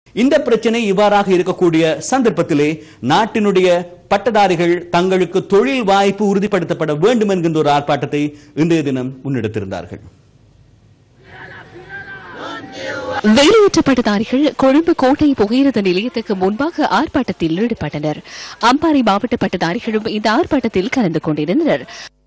இந்த பிரச்சனை இவ்வாறாக இருக்கக்கூடிய சந்தர்ப்பத்திலே நாட்டினுடைய பட்டதாரிகள் தங்களுக்கு தொழில் வாய்ப்பு உறுதிப்படுத்தப்பட வேண்டும் என்கின்ற ஒரு ஆர்ப்பாட்டத்தை இன்றைய தினம் முன்னெடுத்திருந்தார்கள் வேலையற்ற பட்டதாரிகள் கொழும்பு கோட்டை புகையிரத நிலையத்துக்கு முன்பாக ஆர்ப்பாட்டத்தில் ஈடுபட்டனர் அம்பாறை மாவட்ட பட்டதாரிகளும் இந்த ஆர்ப்பாட்டத்தில் கலந்து கொண்டிருந்தனர்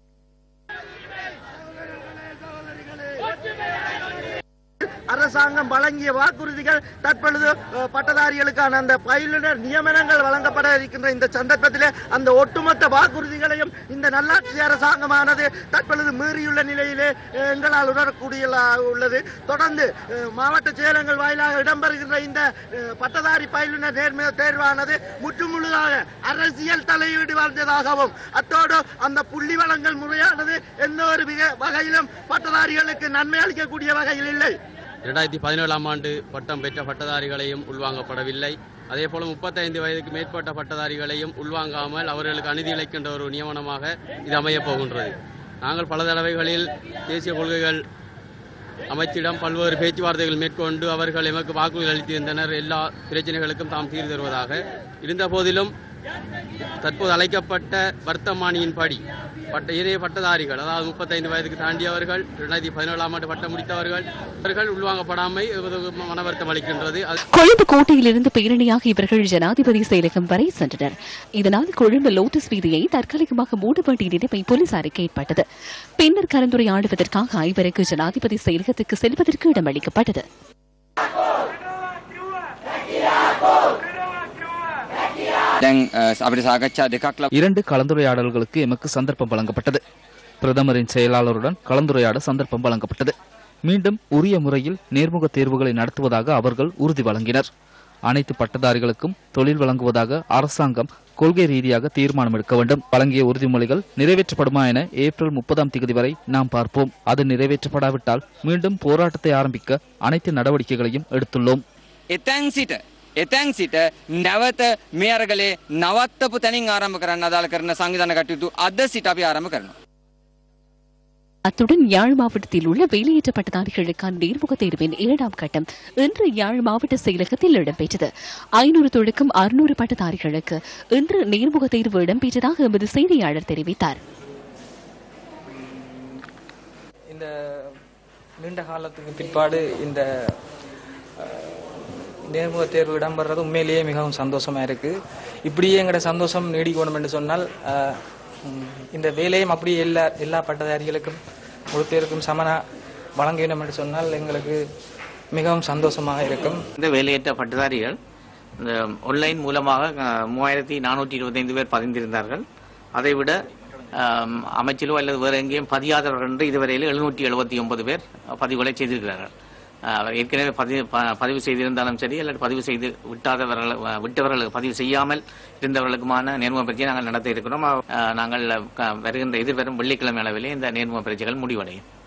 அரசாங்கம் வழங்கிய வாக்குறுதிகள் தற்பொழுது அஹ், பட்டதாரிகளுக்கான அந்த பயிலுனர் நியமனங்கள் வழங்கப்பட இருக்கின்ற இந்த சந்தர்ப்பத்திலே அந்த ஒட்டுமொத்த வாக்குறுதிகளையும் இந்த நல்லாட்சி அரசாங்கமானது தற்பொழுது மீறியுள்ள நிலையிலே அஹ், எங்களால் உணரக்கூடிய உள்ளது தொடர்ந்து அஹ், மாவட்ட செயலகங்கள் வாயிலாக இடம்பெறுகின்ற இந்த அஹ், பட்டதாரி பயிலுனர் நேர்மை தேர்வானது முற்றுமுழுதாக அரசியல் தலையீடு வந்ததாகவும் அத்தோடு அந்த புள்ளி வழங்கல் முறையானது எந்த ஒரு மிக- வகையிலும் பட்டதாரிகளுக்கு நன்மை அளிக்கக்கூடிய வகையில் இல்லை இரண்டாயிரத்தி பதினேழாம் ஆண்டு பட்டம் பெற்ற பட்டதாரிகளையும் உள்வாங்கப்படவில்லை அதே போல முப்பத்தைந்து வயதுக்கு மேற்பட்ட பட்டதாரிகளையும் உள்வாங்காமல் அவர்களுக்கு அநீதி இழைக்கின்ற ஒரு நியமனமாக இது அமையப் போகின்றது நாங்கள் பல தடவைகளில் தேசிய கொள்கைகள் அமைச்சிடம் பல்வேறு பேச்சுவார்த்தைகள் மேற்கொண்டு அவர்கள் எமக்கு வாக்குறுதி அளித்திருந்தனர் எல்லா பிரச்சனைகளுக்கும் தாம் தீர்வு தருவதாக இருந்த போதிலும் தற்போது அழைக்கப்பட்ட வர்த்தமானியின்படி பட்ட இதே பட்டதாரிகள் அதாவது முப்பத்தைந்து வயதுக்கு தாண்டியவர்கள் இரண்டாயிரத்தி பதினேழாம் ஆண்டு பட்டம் முடித்தவர்கள் அவர்கள் உள்வாங்கப்படாமை மன வருத்தம் அளிக்கின்றது அது கொழும்பு கோட்டையிலிருந்து பேரணியாக இவர்கள் ஜனாதிபதி செயலகம் வரை சென்றனர் இதனால் கொழும்பு லோட்டஸ் வீதியை தற்காலிகமாக மூட வேண்டிய நிலைமை போலீசாருக்கு ஏற்பட்டது பின்னர் கலந்துரையாடுவதற்காக ஐவருக்கு ஜனாதிபதி செயலகத்துக்கு செல்வதற்கு இடமளிக்கப்பட்டது දැන් අ, අපිට සාකච්ඡා දෙකක් ලබ இரண்டு கலந்துரையாடல்களுக்கு எமக்கு சந்தர்ப்பம் வழங்கப்பட்டது பிரதமரின் செயலாளருடன் கலந்துரையாட சந்தர்ப்பம் வழங்கப்பட்டது மீண்டும் உரிய முறையில் நேர்முக தேர்வுகளை நடத்துவதாக அவர்கள் உறுதி வழங்கினர் அனைத்து பட்டதாரிகளுக்கும் தொழில் வழங்குவதாக அரசாங்கம் கொள்கை ரீதியாக தீர்மானம் எடுக்க வேண்டும் வழங்கிய உறுதிமொழிகள் நிறைவேற்றப்படுமா என ஏப்ரல் முப்பதாம் தேதி வரை நாம் பார்ப்போம் அது நிறைவேற்றப்படாவிட்டால் மீண்டும் போராட்டத்தை ஆரம்பிக்க அனைத்து நடவடிக்கைகளையும் எடுத்துள்ளோம் එතැන් සිට එතැන් සිට නැවත මේ අරගලේ නවත්තපු තැනින් ආරම්භ කරන්න අදාළ කරන සංවිධාන කටයුතු අද සිට අපි ආරම්භ කරනවා. அத்துடன் யாழ் மாவட்டத்தில் உள்ள வேலையற்ற பட்டதாரிகளுக்கான நேர்முக தேர்வின் இரண்டாம் கட்டம் இன்று யாழ் மாவட்ட செயலகத்தில் இடம்பெற்றது ஐநூறு தொடக்கம் அறுநூறு பட்டதாரிகளுக்கு இன்று நேர்முக தேர்வு இடம்பெற்றதாக எமது செய்தியாளர் தெரிவித்தார் இந்த நீண்ட காலத்துக்கு பிற்பாடு இந்த அஹ், நேர்முக தேர்வு இடம்பெறது உண்மையிலேயே மிகவும் சந்தோஷமா இருக்கு இப்படியே எங்களோட சந்தோஷம் நீடிக்கணும் என்று சொன்னால் அஹ், ம், இந்த வேலையும் அப்படியே எல்லா எல்லா பட்டதாரிகளுக்கும் ஒரு பேருக்கும் சமனா வழங்க வேண்டும் என்று சொன்னால் எங்களுக்கு மிகவும் சந்தோஷமாக இருக்கும் இந்த வேலையற்ற பட்டதாரிகள் இந்த ஆன்லைன் மூலமாக அஹ், மூவாயிரத்தி நானூற்றி இருபத்தைந்து பேர் பதிந்திருந்தார்கள் அதைவிட அஹ், அமைச்சிலோ அல்லது வேறு எங்கேயும் பதியாதவர்கள் என்று இதுவரையில் எழுநூற்றி எழுபத்தி ஒன்பது பேர் பதிவுகளை செய்திருக்கிறார்கள் அஹ், ஏற்கனவே பதிவு ப- பதிவு செய்திருந்தாலும் சரி அல்லது பதிவு செய்து விட்டாதவர்கள் அஹ், விட்டவர்கள் பதிவு செய்யாமல் இருந்தவர்களுக்குமான நேர்முக பயிற்சியை நாங்கள் நடத்த இருக்கிறோம் அஹ், நாங்கள் க- வருகின்ற எதிர்வரும் வெள்ளிக்கிழமை அளவிலே இந்த நேர்முக பயிற்சிகள் முடிவடையும்